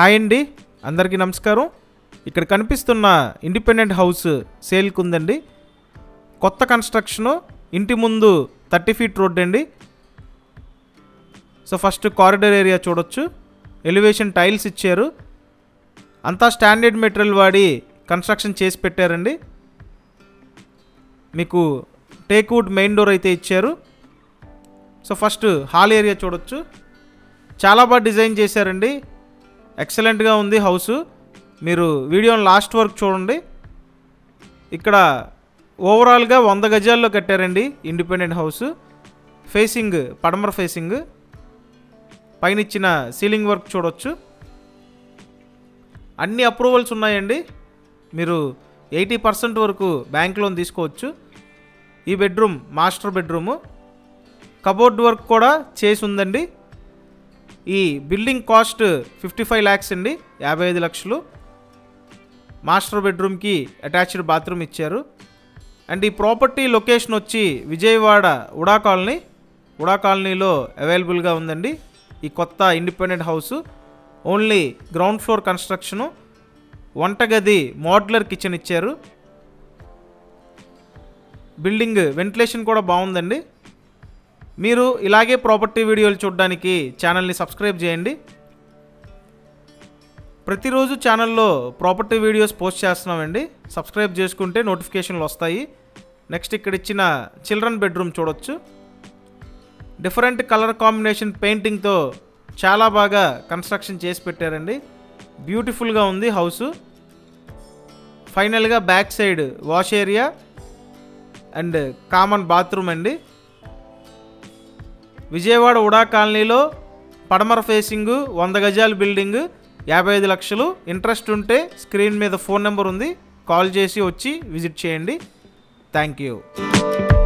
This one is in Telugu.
హాయ్ అండి అందరికీ నమస్కారం ఇక్కడ కనిపిస్తున్న ఇండిపెండెంట్ హౌస్ సేల్కి ఉందండి కొత్త కన్స్ట్రక్షను ఇంటి ముందు థర్టీ ఫీట్ రోడ్ అండి సో ఫస్ట్ కారిడర్ ఏరియా చూడొచ్చు ఎలివేషన్ టైల్స్ ఇచ్చారు అంతా స్టాండర్డ్ మెటీరియల్ వాడి కన్స్ట్రక్షన్ చేసి పెట్టారండి మీకు టేక్వుడ్ మెయిన్ డోర్ అయితే ఇచ్చారు సో ఫస్ట్ హాల్ ఏరియా చూడొచ్చు చాలా బాగా డిజైన్ చేశారండి ఎక్సలెంట్గా ఉంది హౌస్ మీరు వీడియోని లాస్ట్ వరకు చూడండి ఇక్కడ ఓవరాల్గా వంద గజాల్లో కట్టారండి ఇండిపెండెంట్ హౌస్ ఫేసింగ్ పడమర ఫేసింగ్ పైన ఇచ్చిన సీలింగ్ వర్క్ చూడొచ్చు అన్ని అప్రూవల్స్ ఉన్నాయండి మీరు ఎయిటీ పర్సెంట్ వరకు బ్యాంక్ లోన్ తీసుకోవచ్చు ఈ bedroom master bedroom cupboard work కూడా చేసి ఉందండి ఈ building cost fifty five lakhs అండి యాభై ఐదు లక్షలు మాస్టర్ బెడ్రూమ్కి అటాచ్డ్ బాత్రూమ్ ఇచ్చారు అండ్ ఈ ప్రాపర్టీ లొకేషన్ వచ్చి విజయవాడ ఉడా కాలనీ ఉడా కాలనీలో అవైలబుల్గా ఉందండి ఈ కొత్త independent house only ground floor construction వంటగది మోడ్యులర్ కిచెన్ ఇచ్చారు బిల్డింగ్ వెంటిలేషన్ కూడా బాగుందండి మీరు ఇలాగే ప్రాపర్టీ వీడియోలు చూడడానికి ఛానల్ని సబ్స్క్రైబ్ చేయండి ప్రతిరోజు ఛానల్లో ప్రాపర్టీ వీడియోస్ పోస్ట్ చేస్తున్నామండి సబ్స్క్రైబ్ చేసుకుంటే నోటిఫికేషన్లు వస్తాయి నెక్స్ట్ ఇక్కడ ఇచ్చిన చిల్డ్రన్ బెడ్రూమ్ చూడొచ్చు డిఫరెంట్ కలర్ కాంబినేషన్ పెయింటింగ్తో చాలా బాగా కన్స్ట్రక్షన్ చేసి పెట్టారండి బ్యూటిఫుల్గా ఉంది హౌస్ ఫైనల్గా back side wash area and common bathroom అండి విజయవాడ ఉడా కాలనీలో పడమర ఫేసింగ్ వంద గజాల బిల్డింగ్ యాభై ఐదు లక్షలు ఇంట్రెస్ట్ ఉంటే స్క్రీన్ మీద ఫోన్ నెంబర్ ఉంది కాల్ చేసి వచ్చి విజిట్ చేయండి థ్యాంక్ యూ